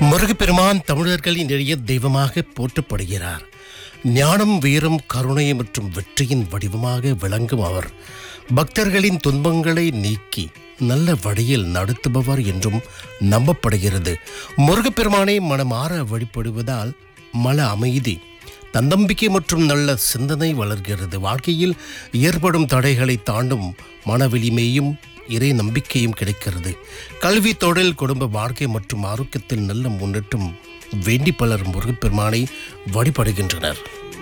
முருகப்பெருமான் தமிழர்களின் இடையே தெய்வமாக போற்றப்படுகிறார் ஞானம் வீரம் கருணை மற்றும் வெற்றியின் வடிவமாக விளங்கும் அவர் பக்தர்களின் துன்பங்களை நீக்கி நல்ல வழியில் நடத்துபவர் என்றும் நம்பப்படுகிறது முருகப்பெருமானை மனமாற வழிபடுவதால் மன அமைதி தன்னம்பிக்கை மற்றும் நல்ல சிந்தனை வளர்கிறது வாழ்க்கையில் ஏற்படும் தடைகளை தாண்டும் மனவலிமையும் இறை நம்பிக்கையும் கிடைக்கிறது கல்வி தொழில் குடும்ப வாழ்க்கை மற்றும் ஆரோக்கியத்தில் நல்ல முன்னேற்றம் வேண்டி பலர் முருகப்பெருமானை வழிபடுகின்றனர்